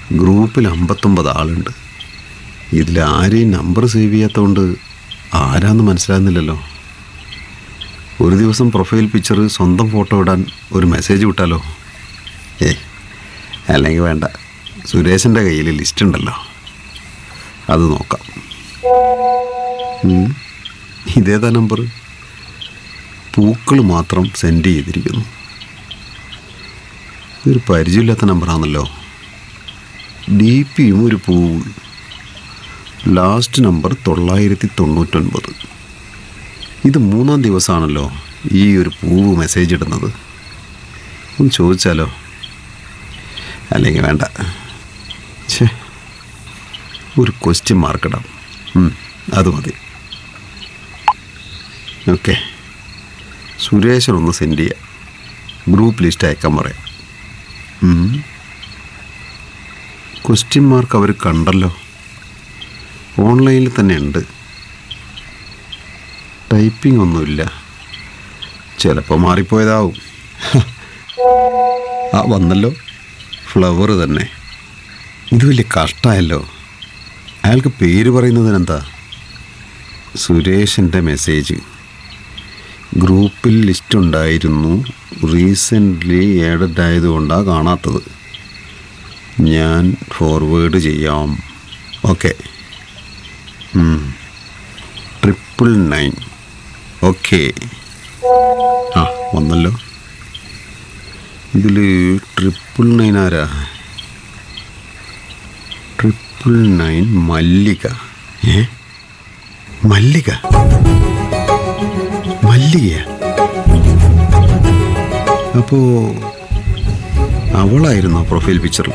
ഗ്രൂപ്പിൽ അമ്പത്തൊമ്പത് ആളുണ്ട് ഇതിൽ ആരെയും നമ്പർ സേവ് ചെയ്യാത്തതുകൊണ്ട് ആരാന്ന് മനസ്സിലാകുന്നില്ലല്ലോ ഒരു ദിവസം പ്രൊഫൈൽ പിക്ചർ സ്വന്തം ഫോട്ടോ ഇടാൻ ഒരു മെസ്സേജ് വിട്ടാലോ ഏയ് അല്ലെങ്കിൽ വേണ്ട സുരേഷിൻ്റെ കയ്യിൽ ലിസ്റ്റ് ഉണ്ടല്ലോ അത് നോക്കാം ഉം. ഇതേതാ നമ്പർ പൂക്കൾ മാത്രം സെൻഡ് ചെയ്തിരിക്കുന്നു ഇതൊരു പരിചയമില്ലാത്ത നമ്പറാണല്ലോ ഡി പിയും ഒരു പൂവ് ലാസ്റ്റ് നമ്പർ തൊള്ളായിരത്തി തൊണ്ണൂറ്റൊൻപത് ഇത് മൂന്നാം ദിവസമാണല്ലോ ഈ ഒരു പൂവ് മെസ്സേജ് ഇടുന്നത് ഒന്ന് ചോദിച്ചാലോ അല്ലെങ്കിൽ വേണ്ട ഛേ ഒരു ക്വസ്റ്റ്യൻ മാർക്ക് ഇടാം ഉം, അത് മതി ഓക്കെ സുരേഷനൊന്ന് സെൻഡ് ചെയ്യാം ഗ്രൂപ്പ് ലിസ്റ്റ് അയക്കാൻ പറയാം ക്വസ്റ്റ്യൻ മാർക്ക് അവർ കണ്ടല്ലോ ഓൺലൈനിൽ തന്നെ ഉണ്ട് ടൈപ്പിംഗ് ഒന്നുമില്ല ചിലപ്പോൾ മാറിപ്പോയതാവും ആ വന്നല്ലോ ഫ്ലവർ തന്നെ ഇത് വലിയ കഷ്ടമായല്ലോ അയാൾക്ക് പേര് പറയുന്നതിനെന്താ സുരേഷിൻ്റെ മെസ്സേജ് ഗ്രൂപ്പിൽ ലിസ്റ്റ് ഉണ്ടായിരുന്നു റീസെൻ്റ്ലി ഏഡഡ് ആയതുകൊണ്ടാണ് കാണാത്തത് ഞാൻ ഫോർവേഡ് ചെയ്യാം ഓക്കെ ട്രിപ്പിൾ നയൻ ഓക്കെ ആ വന്നല്ലോ ഇതിൽ ട്രിപ്പിൾ നയൻ ആരാ ട്രിപ്പിൾ നയൻ മല്ലിക ഏ മല്ലിക മല്ലികയാ അപ്പോ അവളായിരുന്നു പ്രൊഫൈൽ പിക്ചറിൽ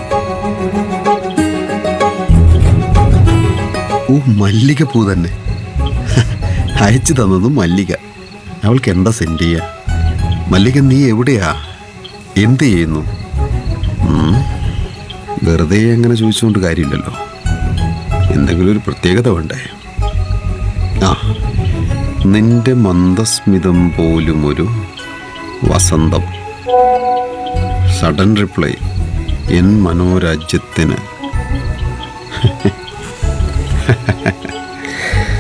ഓ മല്ലിക പൂ തന്നെ അയച്ചു തന്നതും മല്ലിക അവൾക്ക് എന്താ സെൻഡ് ചെയ്യുക മല്ലിക നീ എവിടെയാ എന്ത് ചെയ്യുന്നു ഉം, വെറുതെ അങ്ങനെ ചോദിച്ചുകൊണ്ട് കാര്യമില്ലല്ലോ എന്തെങ്കിലും ഒരു പ്രത്യേകത വേണ്ടേ ആ നിന്റെ മന്ദസ്മിതം പോലും ഒരു വസന്തം സഡൻ റിപ്ലൈ എൻ മനോരാജ്യത്തിന്